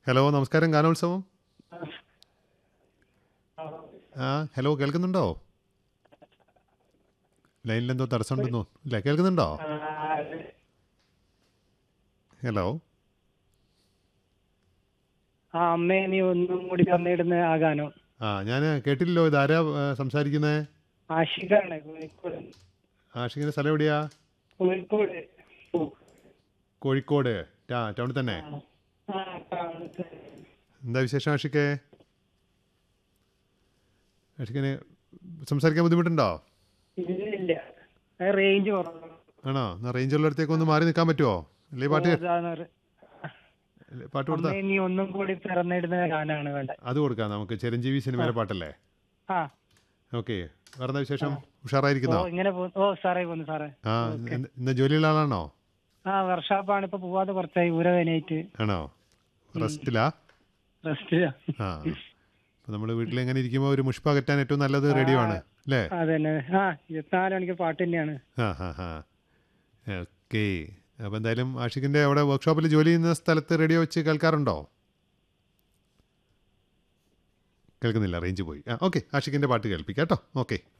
Hello നമസ്കാരം ഗാനോത്സവം ആ ഹലോ കേൾക്കുന്നുണ്ടോ ലൈനിലെന്തോ തടസ്സമുണ്ടെന്നോ ഇല്ല കേൾക്കുന്നുണ്ടോ ഹലോ ആ അമ്മേ നീ ഒന്നും കൂടി തന്നിടുന്ന ആ ഗാനം ആ ഞാൻ കേട്ടില്ലല്ലോ ഇതാരാ സംസാരിക്കുന്നത് ആഷിഖാണ് കോഴിക്കോട് ആഷിഖിൻ്റെ സ്ഥലം എവിടെയാ കോഴിക്കോട് കോഴിക്കോട് ആ ടൗണിൽ തന്നെ ആ, കാണുന്നത്. എന്താ വിശേഷം ആഷിക്കേ ആഷിക്കിന് സംസാരിക്കാൻ ബുദ്ധിമുട്ടുണ്ടോ ഇല്ല അത് റേഞ്ച് കുറവാണ് ആണോ എന്നാ റേഞ്ചുള്ളിടത്തേക്ക് ഒന്ന് മാറി നിൽക്കാൻ പറ്റുമോ അല്ലേ പാട്ട് ഓ, അതാണ് ഒരു- അല്ലേ, പാട്ട് കൊടുത്താ അമ്മേ നീ ഒന്നും കൂടി പിറന്നിടുന്ന ഗാനാണ് വേണ്ടത് അത് കൊടുക്കാം നമുക്ക് ചിരഞ്ജീവി സിനിമയിലെ പാട്ടല്ലേ ആ ഓക്കെ വേറെ എന്താ വിശേഷം ഓ ഉഷാറായിരിക്കുന്നോ ഇങ്ങനെ പോകുന്നു ഓ സാറേ പോന്നു സാറേ ആ ഇന്ന് ഇന്ന് ജോലിയുള്ള ആളാണോ ആ വർഷാപ്പാണ് ഇപ്പൊ പോവാതെ കുറച്ചായി ഊരവേനായിട്ട് ആണോ റെസ്റ്റിലാ റെസ്റ്റ് ആ അപ്പോൾ നമ്മൾ വീട്ടിൽ എങ്ങനെ ഇരിക്കുമ്പോൾ ഒരു മുഷ്പ കറ്റാൻ ഏറ്റവും നല്ലത് റേഡിയോ ആണ് അല്ലേ അതന്നെ ആ ഇരുപത്തിനാല് മണിക്ക് പാട്ട് തന്നെയാണ് ആ ഹാ ഹാ ഓക്കെ അപ്പോൾ എന്തായാലും ആഷിഖിൻ്റെ അവിടെ വർക്ക്ഷോപ്പിൽ ജോലി ചെയ്യുന്ന സ്ഥലത്ത് റേഡിയോ വെച്ച് കേൾക്കാറുണ്ടോ കേൾക്കുന്നില്ല റേഞ്ച് പോയി ആ ഓക്കെ ആഷിഖിൻ്റെ പാട്ട് കേൾപ്പിക്കാം കേട്ടോ ഓക്കെ